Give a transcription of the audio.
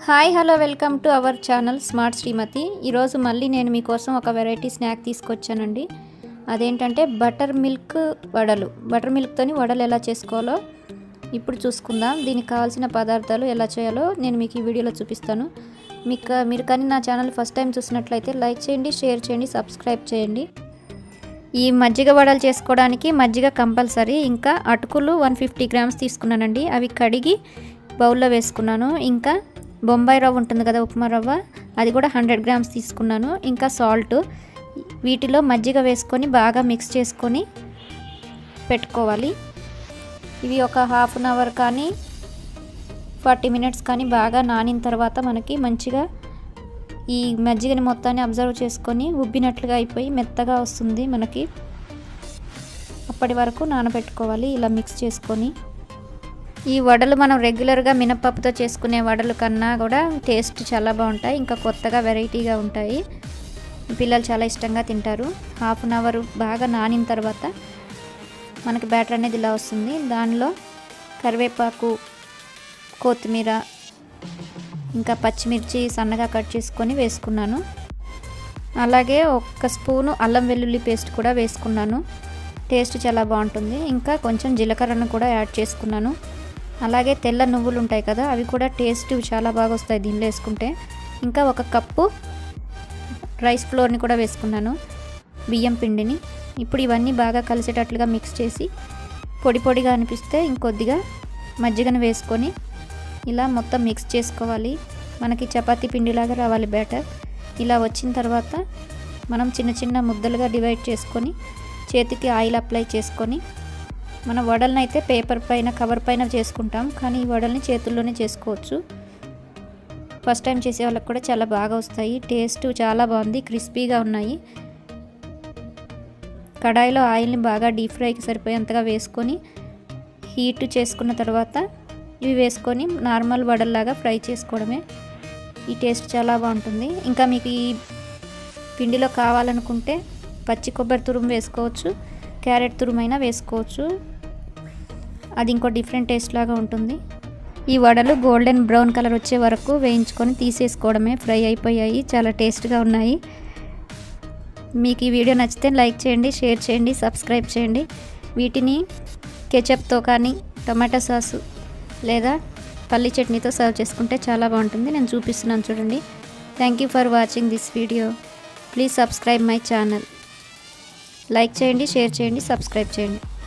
hi hello welcome to our channel smart Srimathi ఈరోజు మళ్ళీ నేను మీకోసం ఒక వెరైటీ స్నాక్ తీసుకొచ్చానండి అదేంటంటే బటర్ మిల్క్ వడలు బటర్ మిల్క్తోని వడలు ఎలా చేసుకోవాలో ఇప్పుడు చూసుకుందాం దీనికి కావాల్సిన పదార్థాలు ఎలా చేయాలో నేను మీకు ఈ వీడియోలో చూపిస్తాను మీకు మీరు కానీ నా ఛానల్ ఫస్ట్ టైం చూసినట్లయితే లైక్ చేయండి షేర్ చేయండి సబ్స్క్రైబ్ చేయండి ఈ మజ్జిగ వడలు చేసుకోవడానికి మజ్జిగ కంపల్సరీ ఇంకా అటుకులు వన్ ఫిఫ్టీ గ్రామ్స్ తీసుకున్నానండి అవి కడిగి బౌల్లో వేసుకున్నాను ఇంకా బొంబాయి రవ్వ ఉంటుంది కదా ఉప్మా రవ్వ అది కూడా హండ్రెడ్ గ్రామ్స్ తీసుకున్నాను ఇంకా సాల్ట్ వీటిలో మజ్జిగ వేసుకొని బాగా మిక్స్ చేసుకొని పెట్టుకోవాలి ఇవి ఒక హాఫ్ అన్ అవర్ కానీ ఫార్టీ మినిట్స్ కానీ బాగా నానిన తర్వాత మనకి మంచిగా ఈ మజ్జిగని మొత్తాన్ని అబ్జర్వ్ చేసుకొని ఉబ్బినట్లుగా అయిపోయి మెత్తగా వస్తుంది మనకి అప్పటి వరకు నానబెట్టుకోవాలి ఇలా మిక్స్ చేసుకొని ఈ వడలు మనం రెగ్యులర్గా మినపప్పుతో చేసుకునే వడలు కన్నా కూడా టేస్ట్ చాలా బాగుంటాయి ఇంకా కొత్తగా వెరైటీగా ఉంటాయి పిల్లలు చాలా ఇష్టంగా తింటారు హాఫ్ అన్ అవర్ బాగా నానిన తర్వాత మనకి బ్యాటర్ అనేది ఇలా వస్తుంది దానిలో కరివేపాకు కొత్తిమీర ఇంకా పచ్చిమిర్చి సన్నగా కట్ చేసుకొని వేసుకున్నాను అలాగే ఒక్క స్పూను అల్లం వెల్లుల్లి పేస్ట్ కూడా వేసుకున్నాను టేస్ట్ చాలా బాగుంటుంది ఇంకా కొంచెం జీలకర్రను కూడా యాడ్ చేసుకున్నాను అలాగే తెల్ల నువ్వులు ఉంటాయి కదా అవి కూడా టేస్ట్ చాలా బాగా వస్తాయి దీనిలో వేసుకుంటే ఇంకా ఒక కప్పు రైస్ ఫ్లోర్ని కూడా వేసుకున్నాను బియ్యం పిండిని ఇప్పుడు ఇవన్నీ బాగా కలిసేటట్లుగా మిక్స్ చేసి పొడి పొడిగా అనిపిస్తే ఇంకొద్దిగా మజ్జిగను వేసుకొని ఇలా మొత్తం మిక్స్ చేసుకోవాలి మనకి చపాతీ పిండిలాగా రావాలి బ్యాటర్ ఇలా వచ్చిన తర్వాత మనం చిన్న చిన్న ముద్దలుగా డివైడ్ చేసుకొని చేతికి ఆయిల్ అప్లై చేసుకొని మన వడలను అయితే పేపర్ పైన కవర్ పైన చేసుకుంటాం కానీ ఈ వడల్ని చేతుల్లోనే చేసుకోవచ్చు ఫస్ట్ టైం చేసే వాళ్ళకి కూడా చాలా బాగా వస్తాయి టేస్ట్ చాలా బాగుంది క్రిస్పీగా ఉన్నాయి కడాయిలో ఆయిల్ని బాగా డీప్ ఫ్రైకి సరిపోయేంతగా వేసుకొని హీట్ చేసుకున్న తర్వాత ఇవి వేసుకొని నార్మల్ వడల్లాగా ఫ్రై చేసుకోవడమే ఈ టేస్ట్ చాలా బాగుంటుంది ఇంకా మీకు ఈ పిండిలో కావాలనుకుంటే పచ్చి కొబ్బరి తురుము వేసుకోవచ్చు క్యారెట్ తురుమైనా వేసుకోవచ్చు అది ఇంకో డిఫరెంట్ టేస్ట్ లాగా ఉంటుంది ఈ వడలు గోల్డెన్ బ్రౌన్ కలర్ వచ్చే వరకు వేయించుకొని తీసేసుకోవడమే ఫ్రై అయిపోయాయి చాలా టేస్ట్గా ఉన్నాయి మీకు ఈ వీడియో నచ్చితే లైక్ చేయండి షేర్ చేయండి సబ్స్క్రైబ్ చేయండి వీటిని కెచప్తో కానీ టమాటా సాసు లేదా పల్లి చట్నీతో సర్వ్ చేసుకుంటే చాలా బాగుంటుంది నేను చూపిస్తున్నాను చూడండి thank you for watching this video please subscribe my channel like చేయండి షేర్ చేయండి సబ్స్క్రైబ్ చేయండి